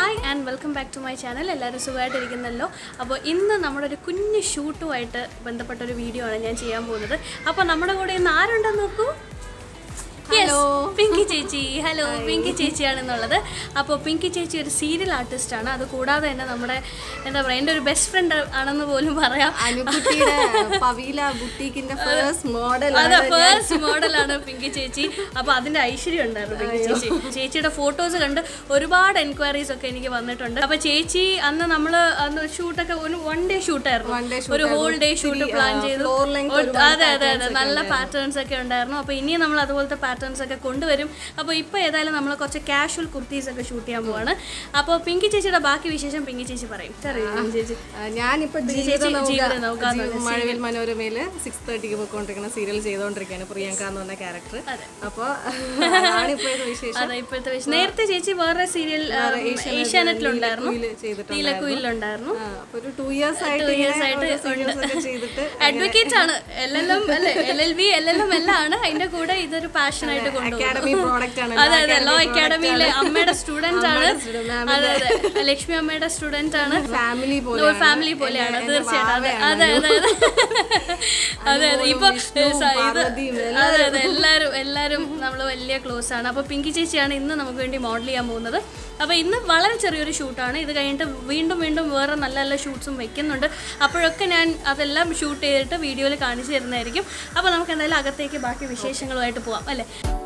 Hi and welcome back to my channel എല്ലാവരും സുഖമായിട്ടിരിക്കുന്നല്ലോ അപ്പോൾ ഇന്ന് നമ്മുടെ ഒരു കുഞ്ഞു ഷൂട്ടുമായിട്ട് ബന്ധപ്പെട്ട ഒരു വീഡിയോ ആണ് ഞാൻ ചെയ്യാൻ പോകുന്നത് അപ്പോൾ നമ്മുടെ കൂടെ ഇന്ന് ആരുണ്ടെന്ന് നോക്കൂ ഹലോ പിങ്കി ചേച്ചി ഹലോ പിങ്കി ചേച്ചിയാണെന്നുള്ളത് അപ്പോൾ പിങ്കി ചേച്ചി ഒരു സീരിയൽ ആർട്ടിസ്റ്റ് ആണ് അത് കൂടാതെ തന്നെ നമ്മുടെ എന്താ പറയുക എൻ്റെ ഒരു ബെസ്റ്റ് ഫ്രണ്ട് ആണെന്ന് പോലും പറയാം അനുകുട്ടിയുടെ പവീല ബുട്ടീക്കിന്റെ ഫസ്റ്റ് മോഡൽ അതെ ഫേസ്റ്റ് മോഡലാണ് പിങ്കി ചേച്ചി അപ്പോൾ അതിന്റെ ഐശ്വര്യം ഉണ്ടായിരുന്നു പിങ്കി ചേച്ചി ചേച്ചിയുടെ ഫോട്ടോസ് കണ്ട് ഒരുപാട് എൻക്വയറീസ് ഒക്കെ എനിക്ക് വന്നിട്ടുണ്ട് അപ്പോൾ ചേച്ചി അന്ന് നമ്മൾ അന്ന് ഷൂട്ടൊക്കെ ഒരു വൺ ഡേ ഷൂട്ടായിരുന്നു One day ഒരു ഹോൾ ഡേ ഷൂട്ട് പ്ലാൻ ചെയ്തു floor length ഒരു- അതെ അതെ അതെ നല്ല പാറ്റേൺസ് ഒക്കെ ഉണ്ടായിരുന്നു അപ്പോൾ ഇനിയും നമ്മൾ അതുപോലത്തെ പാറ്റേൺസ് ഒക്കെ കൊണ്ടുവരും അപ്പോൾ ഇപ്പോൾ ഏതായാലും നമ്മൾ കുറച്ച് കാഷ്വൽ കുർത്തീസ് ഒക്കെ ഷൂട്ട് ചെയ്യാൻ പോവാണ് അപ്പോൾ പിങ്കി ചേച്ചിയുടെ ബാക്കി വിശേഷം പിങ്കി ചേച്ചി പറയും അറിയോ പിങ്കി ചേച്ചി ഞാനിപ്പോ ചേച്ചി ജീവിത ജീവിത നൗക നൗക എന്ന് ജീവ- മഴവിൽ മനോരമയില് സിക്സ് തേർട്ടിക്ക് പോയിക്കൊണ്ടിരിക്കുന്ന സീരിയൽ ചെയ്തോണ്ടിരിക്കുകയാണ് പ്രിയങ്ക എന്ന് പറഞ്ഞ ക്യാരക്ടർ അപ്പൊ അതാണിപ്പോഴത്തെ വിശേഷം അതെ ഇപ്പോഴത്തെ വിഷയം നേരത്തെ ചേച്ചി വേറെ സീരിയൽ ഏഷ്യാനെറ്റിലുണ്ടായിരുന്നു കുയില് ചെയ്തിട്ടുണ്ട് നീലക്കുയിലുണ്ടായിരുന്നു ആ, അപ്പൊ ഒരു ടു ഇയേഴ്സ് ആയിട്ട് Two years ഇങ്ങനെ ആയിട്ട് ഓരോ serials ഒക്കെ ചെയ്തിട്ട് അഡ്വക്കേറ്റ് ആണ് എൽ എൽ എം അല്ലെ L L B L L M എല്ലാം ആണ് അതിന്റെ കൂടെ ഇതൊരു പാഷൻ ആയിട്ട് കൊണ്ടുപോകും അക്കാഡമി പ്രോഡക്റ്റ് ആണ് അതെ അതെ ലോ അക്കാഡമിയിലെ അമ്മയുടെ സ്റ്റുഡന്റ് ആണ് അതെ അതെ ലക്ഷ്മി അമ്മയുടെ സ്റ്റുഡന്റ് ആണ് ഫാമിലി പോലെ ഫാമിലി പോലെയാണ് തീർച്ചയായിട്ടും അതെ അതെ അതെ അതെ അതെ അതെ ഇപ്പൊ വിഷ്ണുവും, സ- ഇത് പാർവതിയും അതെ അതെ എല്ലാരും എല്ലാരും നമ്മൾ വലിയ ക്ലോസ് ആണ് അപ്പൊ പിങ്കി ചേച്ചിയാണ് ഇന്ന് നമുക്ക് വേണ്ടി മോഡൽ ചെയ്യാൻ പോകുന്നത് അപ്പൊ ഇന്ന് വളരെ ചെറിയൊരു ഷൂട്ടാണ് ഇത് കഴിഞ്ഞിട്ട് വീണ്ടും വീണ്ടും വേറെ നല്ല നല്ല ഷൂട്ട്സും വെക്കുന്നുണ്ട് അപ്പോഴൊക്കെ ഞാൻ അതെല്ലാം ഷൂട്ട് ചെയ്തിട്ട് വീഡിയോയിൽ കാണിച്ചു തരുന്നതായിരിക്കും അപ്പോൾ നമുക്ക് എന്തായാലും അകത്തേക്ക് ബാക്കി വിശേഷങ്ങളുമായിട്ട് പോവാം അല്ലേ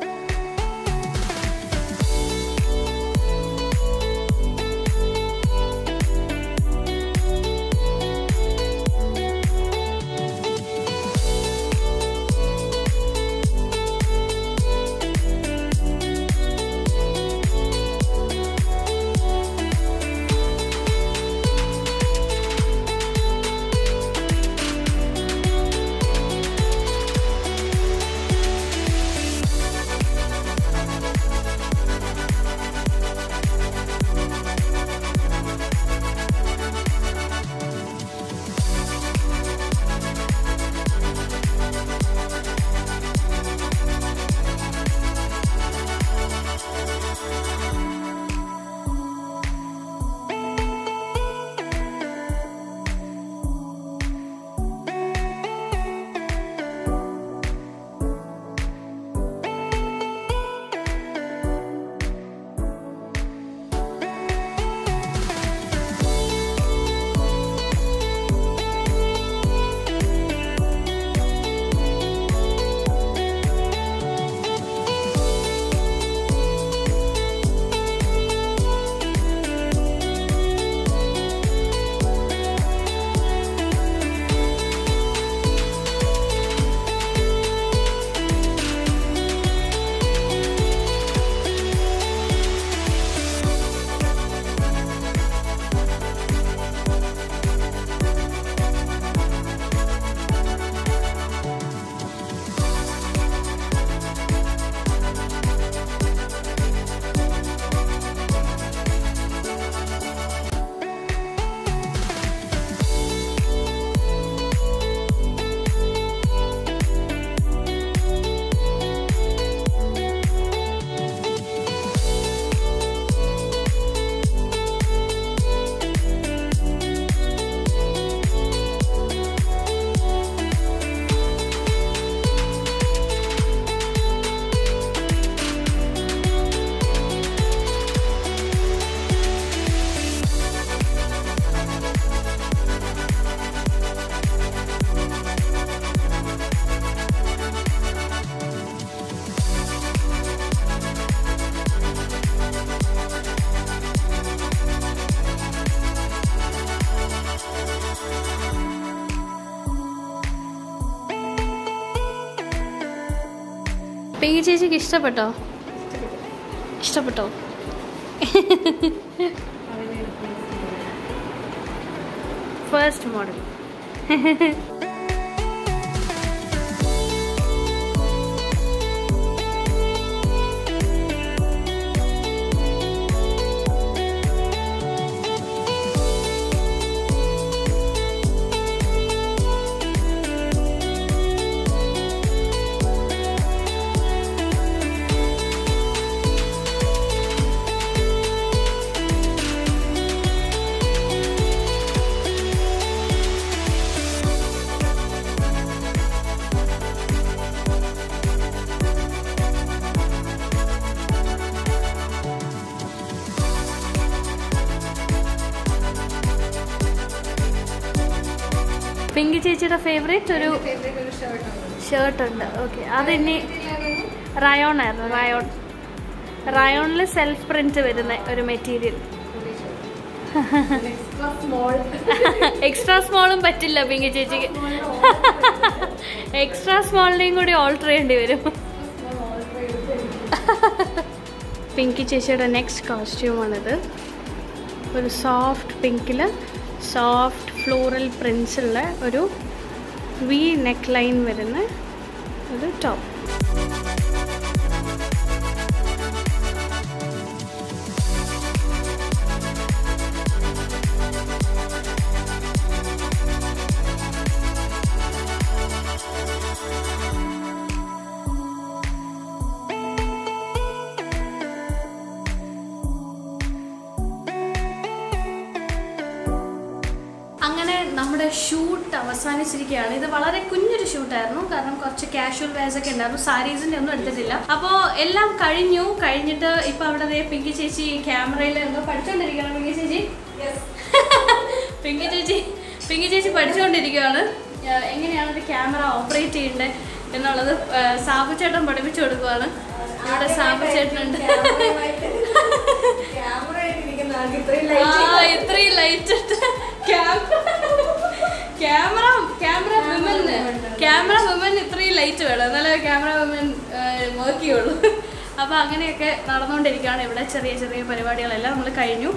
പിങ്കി ചേച്ചിക്ക് ഇഷ്ടപ്പെട്ടോ ഇഷ്ടപ്പെട്ടോ ഫസ്റ്റ് മോഡൽ പിങ്കി ചേച്ചിയുടെ ഫേവറേറ്റ് ഒരു ഫേവറേറ്റ് ഒരു ഷർട്ടാണ് ഷർട്ട് ഉണ്ട് ഓക്കെ അതിനി റയോൺ ആയിരുന്നു റയോൺ റയോണിൽ സെൽഫ് പ്രിന്റ് വരുന്ന ഒരു മെറ്റീരിയൽ എക്സ്ട്രാ സ്മോൾ എക്സ്ട്രാ സ്മോളും പറ്റില്ല പിങ്കി ചേച്ചിക്ക് എക്സ്ട്രാ സ്മോളിനെയും കൂടി ഓൾട്ടർ ചെയ്യേണ്ടി വരും പിങ്കി ചേച്ചിയുടെ നെക്സ്റ്റ് കോസ്റ്റ്യൂമാണിത് ഒരു സോഫ്റ്റ് പിങ്കിൽ സോഫ്റ്റ് ഫ്ലോറൽ പ്രിൻസ് ഉള്ള ഒരു വി നെക്ക് ലൈൻ വരുന്ന ഒരു ടോപ്പ് അങ്ങനെ നമ്മുടെ ഷൂട്ട് അവസാനിച്ചിരിക്കുകയാണ് ഇത് വളരെ കുഞ്ഞൊരു ഷൂട്ടായിരുന്നു കാരണം കുറച്ച് കാഷ്വൽ വേസ് ഒക്കെ ഉണ്ടായിരുന്നു സാരീസിന്റെ ഒന്നും എടുത്തിട്ടില്ല അപ്പോൾ എല്ലാം കഴിഞ്ഞു കഴിഞ്ഞിട്ട് ഇപ്പൊ അവിടെ ദേ പിങ്കി ചേച്ചി ക്യാമറയിൽ എന്തോ പഠിച്ചുകൊണ്ടിരിക്കുകയാണ് പിങ്കി ചേച്ചി പിങ്കി ചേച്ചി പിങ്കി ചേച്ചി പഠിച്ചുകൊണ്ടിരിക്കുകയാണ് ആ, എങ്ങനെയാണ് ഒരു ക്യാമറ ഓപ്പറേറ്റ് ചെയ്യേണ്ടത് എന്നുള്ളത് ആ, സാബു ചേട്ടൻ പഠിപ്പിച്ചു കൊടുക്കുവാണ് ഇവിടെ സാബു ചേട്ടനുണ്ട് ക്യാമറ ആയിട്ട് ഇരിക്കുന്ന ആൾക്ക് ഇത്രയും ആ, ഇത്രയും ലൈറ്റ് ഇട്ട് ക്യാമറ ക്യാമറ വിമന് ക്യാമറ വിമൻ ഇത്രയും ലൈറ്റ് വേണം എന്നാലേ ക്യാമറ വിമൻ വർക്ക് ചെയ്യുള്ളൂ അപ്പോൾ അങ്ങനെയൊക്കെ നടന്നുകൊണ്ടിരിക്കുകയാണ് ഇവിടെ ചെറിയ ചെറിയ പരിപാടികളെല്ലാം നമ്മൾ കഴിഞ്ഞു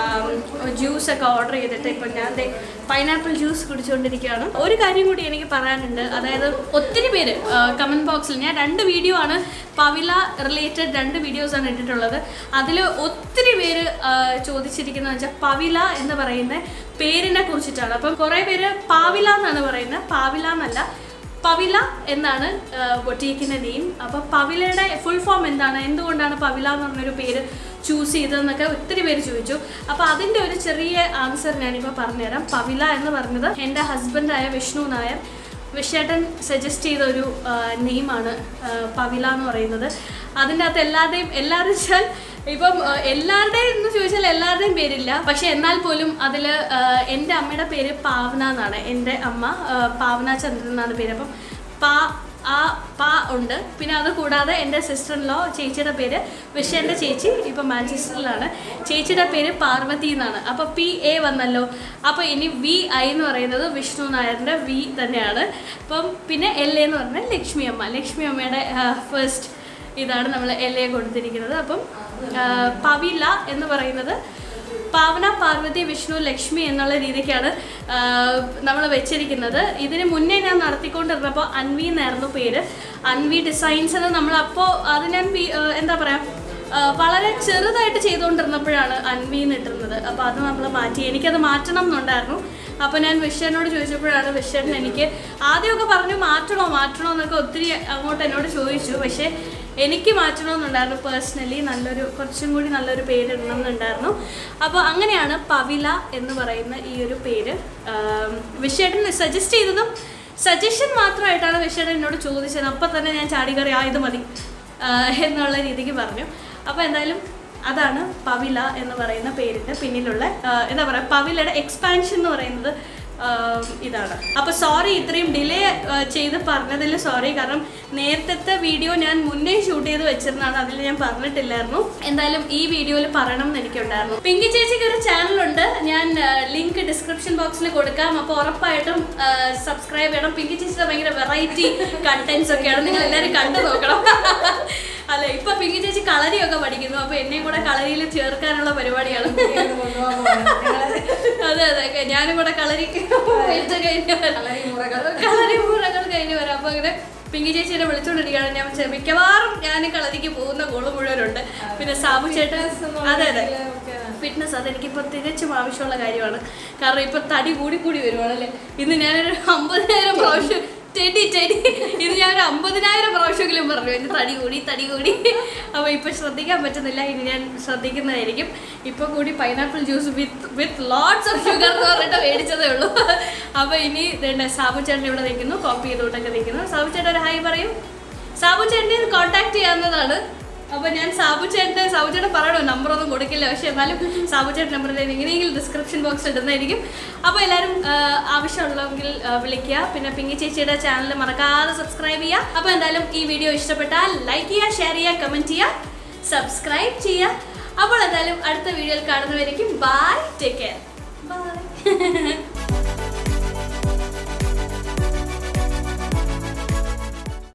ജ്യൂസ് ഒക്കെ ഓർഡർ ചെയ്തിട്ട് ഇപ്പം ഞാൻ പൈനാപ്പിൾ ജ്യൂസ് കുടിച്ചുകൊണ്ടിരിക്കുകയാണ് ഒരു കാര്യം കൂടി എനിക്ക് പറയാനുണ്ട് അതായത് ഒത്തിരി പേര് കമൻറ്റ് ബോക്സിൽ ഞാൻ രണ്ട് വീഡിയോ ആണ് പവില റിലേറ്റഡ് രണ്ട് വീഡിയോസാണ് ഇട്ടിട്ടുള്ളത് അതിൽ ഒത്തിരി പേര് ആ, ചോദിച്ചിരിക്കുന്നത് വെച്ചാൽ പവില എന്ന് പറയുന്ന പേരിനെ കുറിച്ചിട്ടാണ് അപ്പം കുറേ പേര് പാവില എന്നാണ് പറയുന്നത് പാവില എന്നല്ല പവില എന്നാണ് ബൊട്ടീക്കിൻ്റെ നെയിം അപ്പോൾ പവിലയുടെ ഫുൾ ഫോം എന്താണ് എന്തുകൊണ്ടാണ് പവില എന്ന് പറഞ്ഞൊരു പേര് ചൂസ് ചെയ്തതെന്നൊക്കെ ഒത്തിരി പേര് ചോദിച്ചു അപ്പോൾ അതിൻ്റെ ഒരു ചെറിയ ആൻസർ ഞാനിപ്പോൾ പറഞ്ഞുതരാം പവില എന്ന് പറഞ്ഞത് എൻ്റെ ഹസ്ബൻഡായ വിഷ്ണു നായർ വിഷേട്ടൻ സജസ്റ്റ് ചെയ്ത ഒരു നെയിമാണ് പവില എന്ന് പറയുന്നത് അതിൻ്റെ അകത്ത് എല്ലാവരുടെയും എല്ലാവരും വെച്ചാൽ ഇപ്പം ആ, എല്ലാവരുടെയും എന്ന് ചോദിച്ചാൽ എല്ലാവരുടെയും പേരില്ല പക്ഷെ എന്നാൽ പോലും അതിൽ എൻ്റെ അമ്മയുടെ പേര് പാവന എന്നാണ് എൻ്റെ അമ്മ ആ, പാവന ചന്ദ്രൻ എന്നാണ് പേര് അപ്പം പാ ആ പാ ഉണ്ട് പിന്നെ അത് കൂടാതെ എൻ്റെ സിസ്റ്റർ ലോ ചേച്ചിയുടെ പേര് വിഷയൻ്റെ ചേച്ചി ഇപ്പം മാഞ്ചസ്റ്ററിലാണ് ചേച്ചിയുടെ പേര് പാർവതി എന്നാണ് അപ്പോൾ പി എ വന്നല്ലോ അപ്പോൾ ഇനി വി ഐ എന്ന് പറയുന്നത് വിഷ്ണു നായരുടെ വി തന്നെയാണ് അപ്പം പിന്നെ എൽ എ എന്ന് പറഞ്ഞാൽ ലക്ഷ്മി അമ്മ ലക്ഷ്മി അമ്മയുടെ ഫസ്റ്റ് ഇതാണ് നമ്മൾ എൽ എ കൊടുത്തിരിക്കുന്നത് അപ്പം ആ, പവില എന്ന് പറയുന്നത് പാവന പാർവതി വിഷ്ണു ലക്ഷ്മി എന്നുള്ള രീതിക്കാണ് നമ്മൾ വെച്ചിരിക്കുന്നത് ഇതിന് മുന്നേ ഞാൻ നടത്തിക്കൊണ്ടിരുന്നപ്പോൾ അൻവി എന്നായിരുന്നു പേര് അൻവി ഡിസൈൻസിൽ നമ്മൾ അപ്പോൾ അത് ഞാൻ വി- ആ, എന്താ പറയുക ആ, വളരെ ചെറുതായിട്ട് ചെയ്തുകൊണ്ടിരുന്നപ്പോഴാണ് അൻവിന്ന് ഇട്ടിരുന്നത് അപ്പോൾ അത് നമ്മൾ മാറ്റി എനിക്കത് മാറ്റണം എന്നുണ്ടായിരുന്നു അപ്പോൾ ഞാൻ വിശ്വനോട് ചോദിച്ചപ്പോഴാണ് വിശ്വൻ എനിക്ക് ആദ്യമൊക്കെ പറഞ്ഞു മാറ്റണോ മാറ്റണോ എന്നൊക്കെ ഒത്തിരി അങ്ങോട്ട് എന്നോട് ചോദിച്ചു പക്ഷേ എനിക്ക് മാറ്റണമെന്നുണ്ടായിരുന്നു പേഴ്സണലി നല്ലൊരു കുറച്ചും കൂടി നല്ലൊരു പേര് ഇടണം എന്നുണ്ടായിരുന്നു അപ്പോൾ അങ്ങനെയാണ് പവില എന്ന് പറയുന്ന ഈ ഒരു പേര് വിഷയേട്ടൻ സജസ്റ്റ് ചെയ്തതും സജഷൻ മാത്രമായിട്ടാണ് വിഷയേട്ടൻ എന്നോട് ചോദിച്ചത് അപ്പം തന്നെ ഞാൻ ചാടിക്കറി ആ ഇത് മതി ആ, എന്നുള്ള രീതിക്ക് പറഞ്ഞു അപ്പോൾ എന്തായാലും അതാണ് പവില എന്ന് പറയുന്ന പേരിൻ്റെ പിന്നിലുള്ള ആ, എന്താ പറയുക പവിലയുടെ എക്സ്പാൻഷൻ എന്ന് പറയുന്നത് ആ, ഇതാണ് അപ്പോൾ സോറി ഇത്രയും ഡിലേ ചെയ്ത് പറഞ്ഞതിൽ സോറി കാരണം നേരത്തെ വീഡിയോ ഞാൻ മുന്നേ ഷൂട്ട് ചെയ്ത് വെച്ചിരുന്നതാണ് അതിൽ ഞാൻ പറഞ്ഞിട്ടില്ലായിരുന്നു എന്തായാലും ഈ വീഡിയോയിൽ പറയണം എന്ന് എനിക്കുണ്ടായിരുന്നു പിങ്കി ചേച്ചിക്ക് ഒരു ചാനലുണ്ട് ഞാൻ ലിങ്ക് ഡിസ്ക്രിപ്ഷൻ ബോക്സിൽ കൊടുക്കാം അപ്പോൾ ഉറപ്പായിട്ടും സബ്സ്ക്രൈബ് ചെയ്യണം പിങ്കി ചേച്ചിയുടെ ഭയങ്കര വെറൈറ്റി കണ്ടന്റ്സ് ഒക്കെയാണ് നിങ്ങൾ എല്ലാവരും കണ്ടു നോക്കണം അല്ല ഇപ്പൊ പിങ്കി ചേച്ചി കളരിയൊക്കെ പഠിക്കുന്നു അപ്പൊ എന്നെയും കൂടെ കളരിയിൽ ചേർക്കാനുള്ള പരിപാടിയാണ് അതെ അതെ ഞാനും കൂടെ കളരിക്ക് പോയിട്ട് കഴിഞ്ഞ് വരാം. കളരി മുറകൾ കഴിഞ്ഞ് വരാം അപ്പൊ അങ്ങനെ പിങ്കി ചേച്ചിനെ വിളിച്ചുകൊണ്ടിരിക്കുകയാണ് ഞാൻ ചെ- മിക്കവാറും ഞാൻ കളരിക്ക് പോകുന്ന കോള് മുഴുവനുണ്ട് പിന്നെ സാബു ചേട്ടൻ അതെ അതെ ഫിറ്റ്നസ് അതെനിക്കിപ്പോൾ തികച്ചും ആവശ്യമുള്ള കാര്യമാണ് കാരണം ഇപ്പൊ തടി കൂടി കൂടി വരുവാണല്ലേ ഇന്ന് ഞാനൊരു അമ്പതിനായിരം പ്രാവശ്യം ടെടി ടെടി ഇത് ഞാൻ ഒരു അമ്പതിനായിരം പ്രാവശ്യമെങ്കിലും പറഞ്ഞു എൻ്റെ തടി കൂടി തടി കൂടി അപ്പോൾ ഇപ്പം ശ്രദ്ധിക്കാൻ പറ്റുന്നില്ല ഇനി ഞാൻ ശ്രദ്ധിക്കുന്നതായിരിക്കും ഇപ്പോൾ കൂടി pineapple juice with with lots of sugar എന്ന് പറഞ്ഞിട്ട് മേടിച്ചതേ ഉള്ളൂ അപ്പോൾ ഇനി ഇതേണ്ട സാബു ചേട്ടൻ ഇവിടെ നിൽക്കുന്നു കോപ്പി ചെയ്തുകൊണ്ടൊക്കെ നിൽക്കുന്നു സാബു ചേട്ടൻ ഒരു ഹായ് പറയൂ സാബു ചേട്ടനെ കോൺടാക്ട് ചെയ്യാവുന്നതാണ് അപ്പൊ ഞാൻ സാബുചേട്ടന്റെ സാബുചേട്ടൻ പറയണോ നമ്പർ ഒന്നും കൊടുക്കില്ല പക്ഷെ എന്നാലും സാബുചേട്ടൻ നമ്പർ ഞാൻ എങ്ങനെയെങ്കിലും ഡിസ്ക്രിപ്ഷൻ ബോക്സിൽ ഇടുന്നതായിരിക്കും അപ്പോൾ എല്ലാവരും ആ, ആവശ്യമുള്ളെങ്കിൽ ആ, വിളിക്കുക പിന്നെ പിങ്കി ചേച്ചിയുടെ ചാനൽ മറക്കാതെ സബ്സ്ക്രൈബ് ചെയ്യുക അപ്പോൾ എന്തായാലും ഈ വീഡിയോ ഇഷ്ടപ്പെട്ടാൽ ലൈക്ക് ചെയ്യുക ഷെയർ ചെയ്യുക കമൻറ്റ് ചെയ്യുക സബ്സ്ക്രൈബ് ചെയ്യുക അപ്പോൾ എന്തായാലും അടുത്ത വീഡിയോയിൽ കാണുന്നവരേക്കും ബൈ ടേക്ക് കെയർ ബൈ